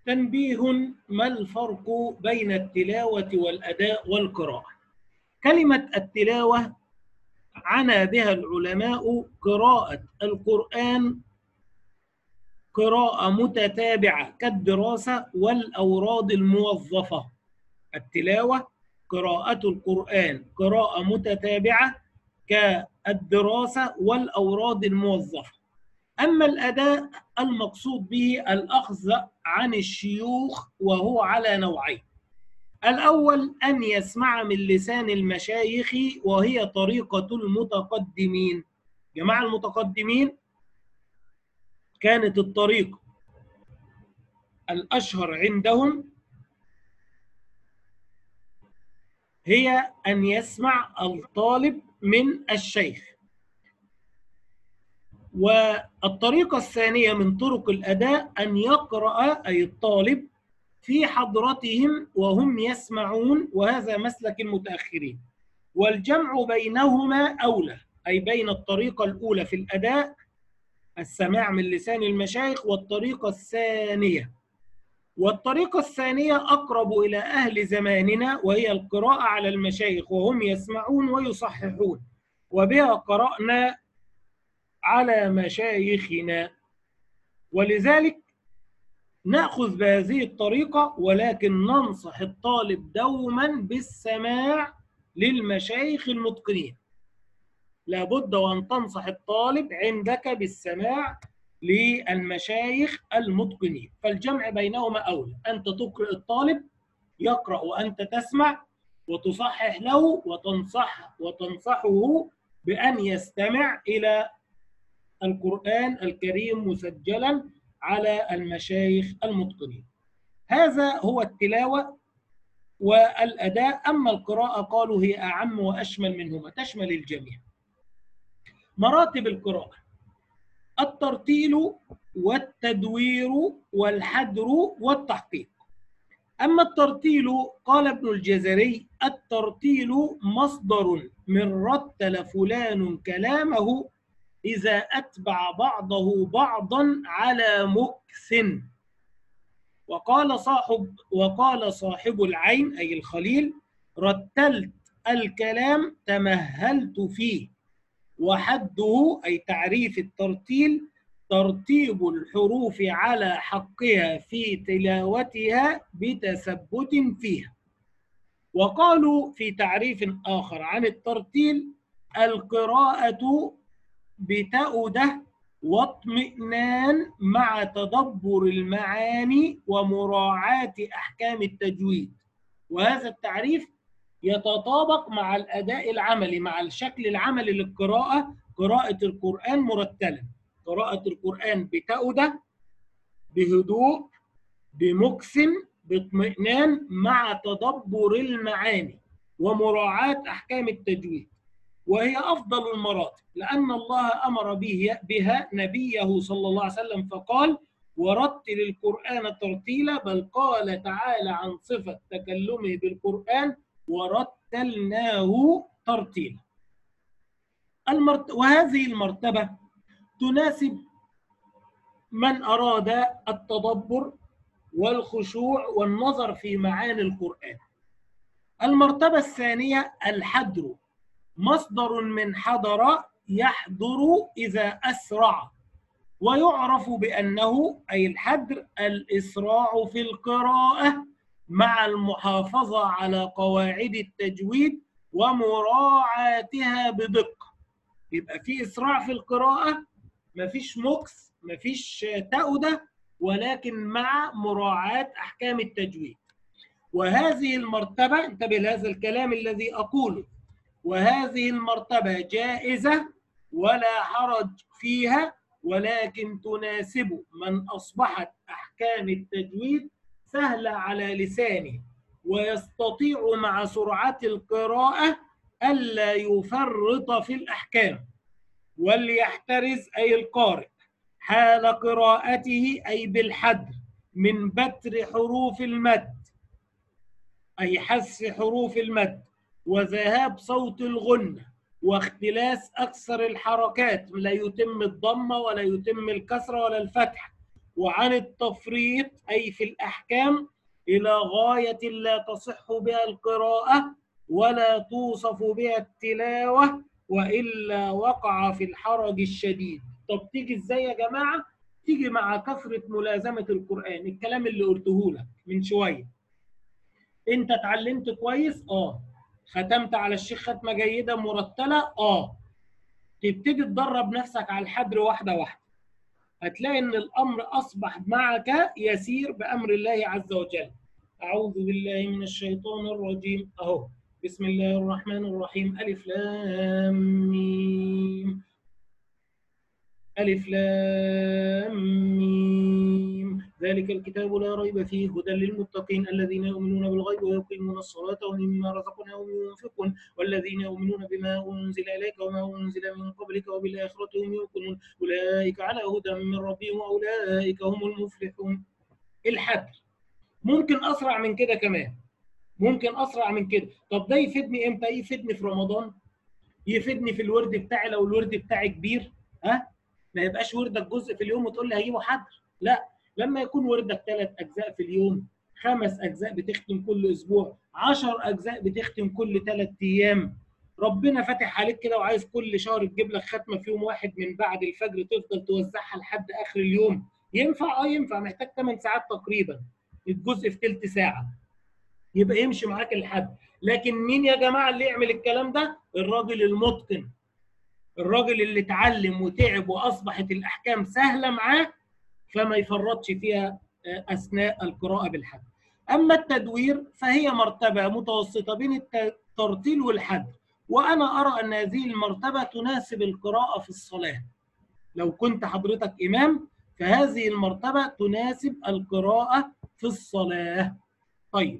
تنبيه ما الفرق بين التلاوة والأداء والقراءة كلمة التلاوة عنا بها العلماء قراءة القرآن قراءة متتابعة كالدراسة والأوراد الموظفة التلاوة قراءة القرآن قراءة متتابعة كالدراسة والأوراد الموظفة أما الأداء المقصود به الأخذ عن الشيوخ وهو على نوعين الأول أن يسمع من لسان المشايخ وهي طريقة المتقدمين جماعة المتقدمين كانت الطريقة الأشهر عندهم هي أن يسمع الطالب من الشيخ والطريقة الثانية من طرق الأداء أن يقرأ أي الطالب في حضرتهم وهم يسمعون وهذا مسلك المتأخرين والجمع بينهما أولى أي بين الطريقة الأولى في الأداء السماع من لسان المشايخ والطريقة الثانية والطريقة الثانية أقرب إلى أهل زماننا وهي القراءة على المشايخ وهم يسمعون ويصححون وبها قرأنا على مشايخنا ولذلك ناخذ بهذه الطريقه ولكن ننصح الطالب دوما بالسماع للمشايخ المتقنين لابد وان تنصح الطالب عندك بالسماع للمشايخ المتقنين فالجمع بينهما اولى انت تقرا الطالب يقرا وانت تسمع وتصحح له وتنصح وتنصحه بان يستمع الى القرآن الكريم مسجلا على المشايخ المتقنين هذا هو التلاوة والأداء أما القراءة قالوا هي أعم وأشمل منهما تشمل الجميع مراتب القراءة الترتيل والتدوير والحدر والتحقيق أما الترتيل قال ابن الجزري الترتيل مصدر من رتل فلان كلامه إذا أتبع بعضه بعضا على مكث وقال صاحب وقال صاحب العين أي الخليل رتلت الكلام تمهلت فيه وحده أي تعريف الترتيل ترتيب الحروف على حقها في تلاوتها بتثبت فيها وقالوا في تعريف آخر عن الترتيل القراءة بتأده واطمئنان مع تدبر المعاني ومراعاة أحكام التجويد وهذا التعريف يتطابق مع الأداء العملي مع الشكل العملي للقراءة قراءة القرآن مرتلا قراءة القرآن بتأده بهدوء بمكث باطمئنان مع تدبر المعاني ومراعاة أحكام التجويد وهي أفضل المراتب لأن الله أمر به بها نبيه صلى الله عليه وسلم فقال ورتل القرآن ترتيلا بل قال تعالى عن صفة تكلمه بالقرآن ورتلناه ترتيلا المرت... وهذه المرتبة تناسب من أراد التدبر والخشوع والنظر في معاني القرآن المرتبة الثانية الحدر مصدر من حضر يحضر إذا أسرع ويعرف بأنه أي الحدر الإسراع في القراءة مع المحافظة على قواعد التجويد ومراعاتها بدقة يبقى في إسراع في القراءة مفيش مكس مفيش تأودة ولكن مع مراعاة أحكام التجويد وهذه المرتبة انتبه لهذا الكلام الذي أقوله وهذه المرتبة جائزة ولا حرج فيها ولكن تناسب من أصبحت أحكام التجويد سهلة على لسانه ويستطيع مع سرعة القراءة ألا يفرط في الأحكام وليحترز أي القارئ حال قراءته أي بالحدر من بتر حروف المد أي حس حروف المد وذهاب صوت الغنة واختلاس أكثر الحركات لا يتم الضمة ولا يتم الكسرة ولا الفتح وعن التفريط أي في الأحكام إلى غاية لا تصح بها القراءة ولا توصف بها التلاوة وإلا وقع في الحرج الشديد طب تيجي إزاي يا جماعة؟ تيجي مع كثرة ملازمة القرآن الكلام اللي قلته لك من شوية أنت اتعلمت كويس؟ آه ختمت على الشيخ ختمة جيدة مرتلة؟ آه تبتدي تدرب نفسك على الحبر واحدة واحدة هتلاقي ان الامر اصبح معك يسير بامر الله عز وجل اعوذ بالله من الشيطان الرجيم اهو بسم الله الرحمن الرحيم الف لام ميم الف لام ميم ذلك الكتاب لا ريب فيه هدى للمتقين الذين يؤمنون بالغيب ويقيمون الصلاة ومما رزقناهم ينفقون والذين يؤمنون بما أنزل إليك وما أنزل من قبلك وبالآخرة هم يوقنون أولئك على هدى من ربهم وأولئك هم المفلحون الحبل ممكن أسرع من كده كمان ممكن أسرع من كده طب ده يفيدني إمتى يفيدني في رمضان يفيدني في الورد بتاعي لو الورد بتاعي كبير ها ما يبقاش وردك جزء في اليوم وتقول لي هجيبه حبل لا لما يكون وردك ثلاث اجزاء في اليوم خمس اجزاء بتختم كل اسبوع عشر اجزاء بتختم كل ثلاث ايام ربنا فاتح عليك كده وعايز كل شهر تجيب لك ختمه في يوم واحد من بعد الفجر تفضل توزعها لحد اخر اليوم ينفع اه ينفع محتاج 8 ساعات تقريبا الجزء في ثلث ساعه يبقى يمشي معاك الحد لكن مين يا جماعه اللي يعمل الكلام ده الراجل المتقن الراجل اللي اتعلم وتعب واصبحت الاحكام سهله معاه فما يفرطش فيها اثناء القراءه بالحد. اما التدوير فهي مرتبه متوسطه بين الترتيل والحد وانا ارى ان هذه المرتبه تناسب القراءه في الصلاه. لو كنت حضرتك امام فهذه المرتبه تناسب القراءه في الصلاه. طيب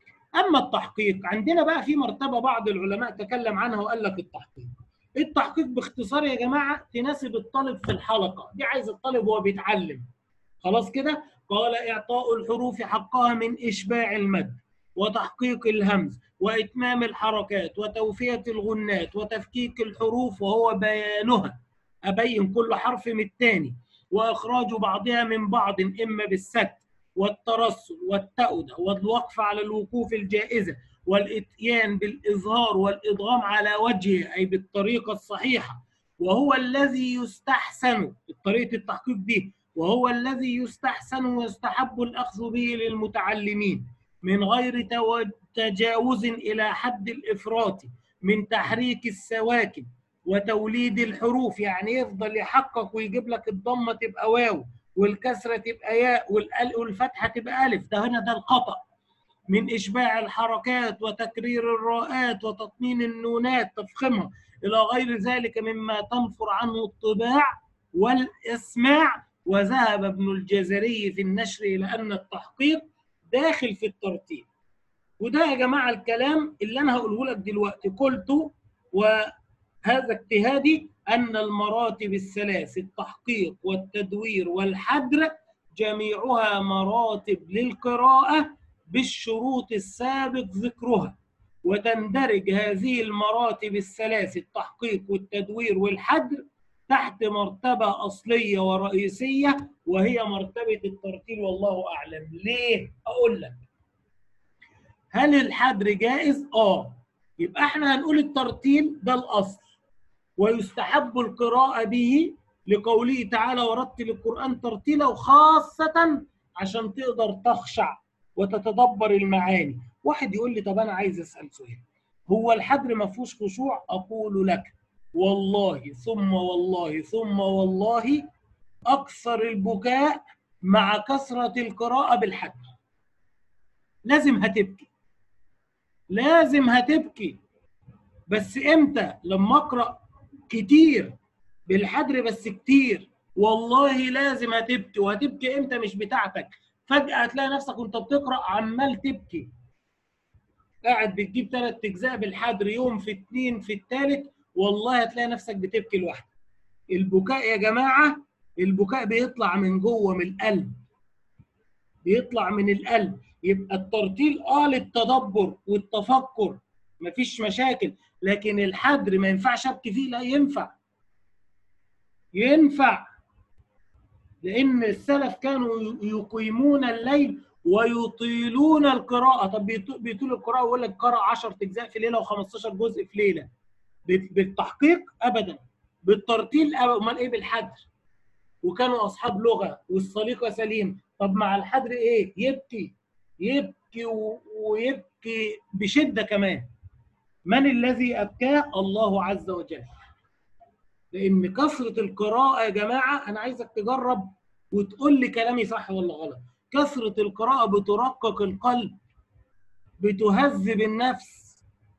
اما التحقيق عندنا بقى في مرتبه بعض العلماء تكلم عنها وقال لك التحقيق. التحقيق باختصار يا جماعه تناسب الطالب في الحلقه دي عايز الطالب وهو بيتعلم خلاص كده قال اعطاء الحروف حقها من اشباع المد وتحقيق الهمز واتمام الحركات وتوفيه الغنات وتفكيك الحروف وهو بيانها ابين كل حرف من الثاني واخراج بعضها من بعض اما بالسكت والترسل والتأودة والوقف على الوقوف الجائزه والاتيان بالاظهار والادغام على وجهه اي بالطريقه الصحيحه وهو الذي يستحسن طريقه التحقيق دي وهو الذي يستحسن ويستحب الاخذ به للمتعلمين من غير تجاوز الى حد الافراط من تحريك السواكن وتوليد الحروف يعني يفضل يحقق ويجيب لك الضمه تبقى واو والكسره تبقى ياء والفتحه تبقى الف ده هنا ده الخطأ من إشباع الحركات وتكرير الراءات وتطمين النونات تفخيمها إلى غير ذلك مما تنفر عنه الطباع والإسماع وذهب ابن الجزري في النشر إلى أن التحقيق داخل في الترتيب وده يا جماعة الكلام اللي أنا هقوله لك دلوقتي قلت وهذا اجتهادي أن المراتب الثلاث التحقيق والتدوير والحدر جميعها مراتب للقراءة بالشروط السابق ذكرها وتندرج هذه المراتب الثلاث التحقيق والتدوير والحدر تحت مرتبة أصلية ورئيسية وهي مرتبة الترتيل والله أعلم ليه؟ أقول لك هل الحدر جائز؟ آه يبقى احنا هنقول الترتيل ده الأصل ويستحب القراءة به لقوله تعالى ورتل القرآن ترتيلا وخاصة عشان تقدر تخشع وتتدبر المعاني واحد يقول لي طب انا عايز اسال سؤال هو الحدر ما فيهوش خشوع اقول لك والله ثم والله ثم والله اكثر البكاء مع كثره القراءه بالحدر لازم هتبكي لازم هتبكي بس امتى لما اقرا كتير بالحدر بس كتير والله لازم هتبكي وهتبكي امتى مش بتاعتك فجأة هتلاقي نفسك وانت بتقرأ عمال تبكي قاعد بتجيب ثلاث أجزاء بالحدر يوم في اثنين في الثالث والله هتلاقي نفسك بتبكي لوحدك البكاء يا جماعة البكاء بيطلع من جوه من القلب بيطلع من القلب يبقى الترتيل اه للتدبر والتفكر مفيش مشاكل لكن الحدر ما ينفعش ابكي فيه لا ينفع ينفع لان السلف كانوا يقيمون الليل ويطيلون القراءه طب بيطول القراءه ويقول لك قرأ 10 اجزاء في ليله و15 جزء في ليله بالتحقيق ابدا بالترتيل امال ايه بالحدر وكانوا اصحاب لغه والسليقه سليم طب مع الحدر ايه يبكي يبكي ويبكي بشده كمان من الذي ابكاه الله عز وجل لان كثره القراءه يا جماعه انا عايزك تجرب وتقول لي كلامي صح ولا غلط كثره القراءه بترقق القلب بتهذب النفس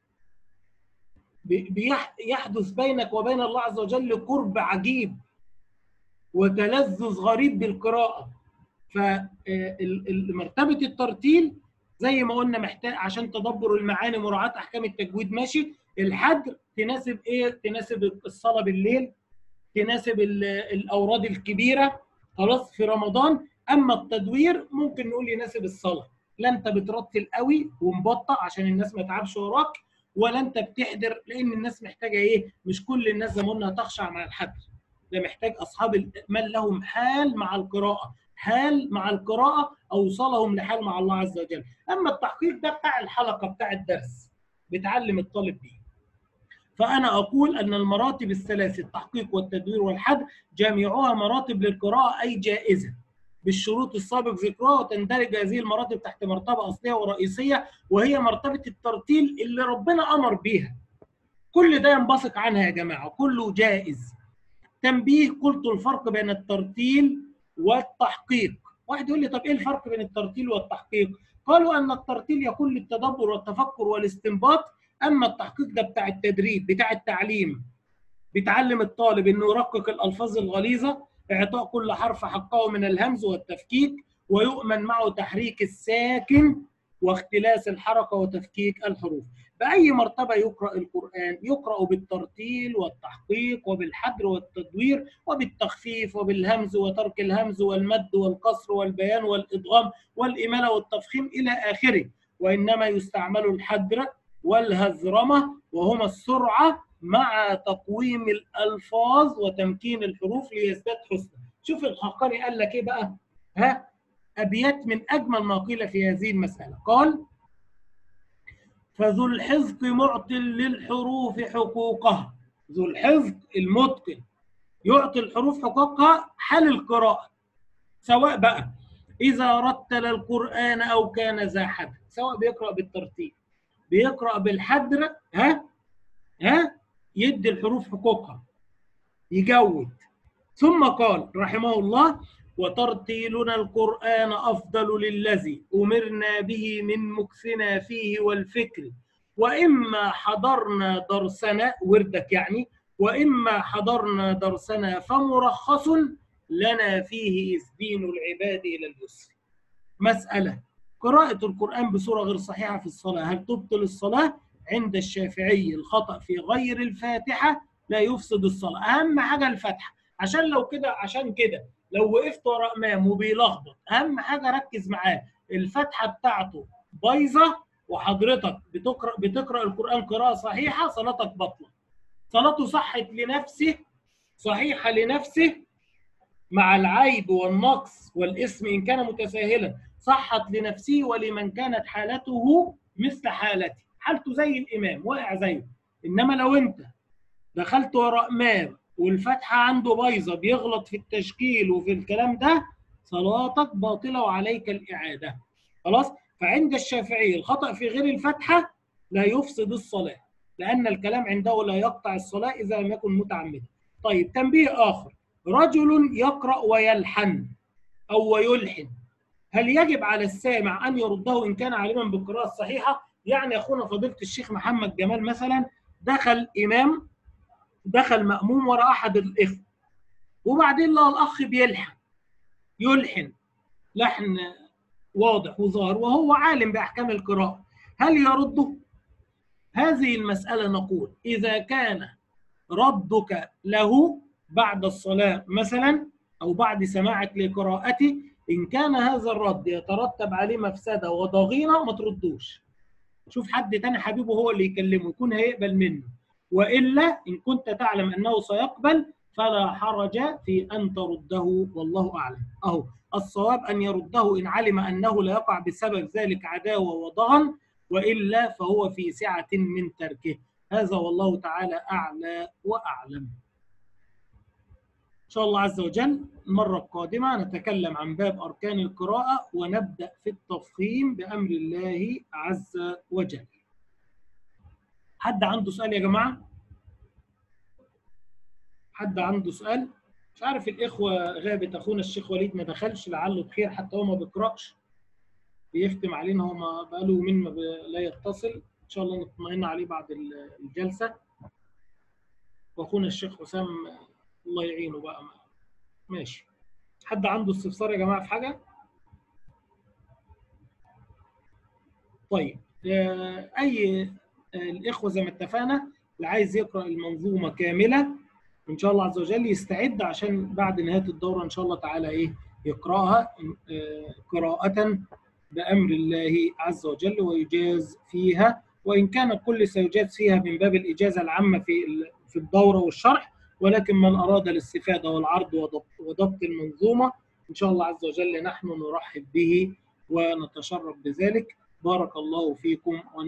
يحدث بينك وبين الله عز وجل قرب عجيب وتلذذ غريب بالقراءه فمرتبه الترتيل زي ما قلنا محتاج عشان تدبر المعاني مراعاه احكام التجويد ماشي الحدر تناسب ايه تناسب الصلاه بالليل تناسب الاوراد الكبيره خلاص في رمضان اما التدوير ممكن نقول يناسب الصلاه لا انت بترتل قوي ومبطأ عشان الناس ما تعبش وراك ولا انت بتحضر لان الناس محتاجه ايه مش كل الناس زي ما قلنا تخشع مع الحدر ده محتاج اصحاب من لهم حال مع القراءه حال مع القراءه اوصلهم لحال مع الله عز وجل اما التحقيق ده بتاع الحلقه بتاع الدرس بتعلم الطالب بيه فأنا أقول أن المراتب الثلاث التحقيق والتدوير والحد جميعها مراتب للقراءة أي جائزة بالشروط السابق ذكرها وتندرج هذه المراتب تحت مرتبة أصلية ورئيسية وهي مرتبة الترتيل اللي ربنا أمر بيها كل ده ينبثق عنها يا جماعة كله جائز تنبيه قلت الفرق بين الترتيل والتحقيق واحد يقول لي طب ايه الفرق بين الترتيل والتحقيق قالوا ان الترتيل يكون للتدبر والتفكر والاستنباط اما التحقيق ده بتاع التدريب بتاع التعليم بتعلم الطالب انه يرقق الالفاظ الغليظه اعطاء كل حرف حقه من الهمز والتفكيك ويؤمن معه تحريك الساكن واختلاس الحركه وتفكيك الحروف باي مرتبه يقرا القران يقرا بالترتيل والتحقيق وبالحدر والتدوير وبالتخفيف وبالهمز وترك الهمز والمد والقصر والبيان والادغام والاماله والتفخيم الى اخره وانما يستعمل الحدر والهزرمه وهما السرعه مع تقويم الالفاظ وتمكين الحروف ليزداد حسنا شوف الحقاني قال لك ايه بقى ها ابيات من اجمل ما قيل في هذه المساله قال فذو الحذق معطي للحروف حقوقها ذو الحذق المتقن يعطي الحروف حقوقها حال القراءه سواء بقى اذا رتل القران او كان ذا حد سواء بيقرا بالترتيب بيقرا بالحدر ها ها يدي الحروف حقوقها يجود ثم قال رحمه الله وترتيلنا القرآن أفضل للذي أمرنا به من مكثنا فيه والفكر وإما حضرنا درسنا وردك يعني وإما حضرنا درسنا فمرخص لنا فيه إسدين العباد إلى اليسر مسألة قراءة القرآن بصورة غير صحيحة في الصلاة هل تبطل الصلاة؟ عند الشافعي الخطأ في غير الفاتحة لا يفسد الصلاة أهم حاجة الفاتحة عشان لو كده عشان كده لو وقفت ورا امام وبيلخبط اهم حاجه ركز معاه الفتحه بتاعته بايظه وحضرتك بتقرا بتقرا القران قراءه صحيحه صلاتك باطله صلاته صحت لنفسه صحيحه لنفسه مع العيب والنقص والاسم ان كان متساهلا صحت لنفسه ولمن كانت حالته مثل حالتي حالته زي الامام واقع زيه انما لو انت دخلت ورا امام والفتحه عنده بايظه بيغلط في التشكيل وفي الكلام ده صلاتك باطله وعليك الاعاده خلاص فعند الشافعي الخطا في غير الفتحه لا يفسد الصلاه لان الكلام عنده لا يقطع الصلاه اذا لم يكن متعمدا طيب تنبيه اخر رجل يقرا ويلحن او ويلحن هل يجب على السامع ان يرده ان كان عالما بالقراءه الصحيحه يعني اخونا فضيله الشيخ محمد جمال مثلا دخل امام دخل مأموم وراء أحد الإخوة وبعدين لقى الأخ بيلحن يلحن لحن واضح وظاهر وهو عالم بأحكام القراءة هل يرده؟ هذه المسألة نقول إذا كان ردك له بعد الصلاة مثلا أو بعد سماعك لقراءته إن كان هذا الرد يترتب عليه مفسدة وضغينة ما تردوش شوف حد تاني حبيبه هو اللي يكلمه يكون هيقبل منه والا ان كنت تعلم انه سيقبل فلا حرج في أن ترده والله أعلم أهو الصواب أن يرده إن علم أنه لا يقع بسبب ذلك عداوة وضغن وإلا فهو في سعة من تركه هذا والله تعالى أعلى وأعلم إن شاء الله عز وجل المرة القادمة نتكلم عن باب أركان القراءة ونبدأ في التفخيم بأمر الله عز وجل حد عنده سؤال يا جماعة؟ حد عنده سؤال؟ مش عارف الإخوة غابت أخونا الشيخ وليد ما دخلش لعله بخير حتى هو ما بيقرأش بيختم علينا هو ما بقاله يومين ما لا يتصل إن شاء الله نطمئن عليه بعد الجلسة وأخونا الشيخ حسام الله يعينه بقى ماشي حد عنده استفسار يا جماعه في حاجه طيب اي الاخوه زي ما اتفقنا اللي عايز يقرا المنظومه كامله ان شاء الله عز وجل يستعد عشان بعد نهايه الدوره ان شاء الله تعالى ايه يقراها قراءه بامر الله عز وجل ويجاز فيها وان كان الكل سيجاز فيها من باب الاجازه العامه في في الدوره والشرح ولكن من أراد الاستفادة والعرض وضبط, وضبط المنظومة إن شاء الله عز وجل نحن نرحب به ونتشرف بذلك بارك الله فيكم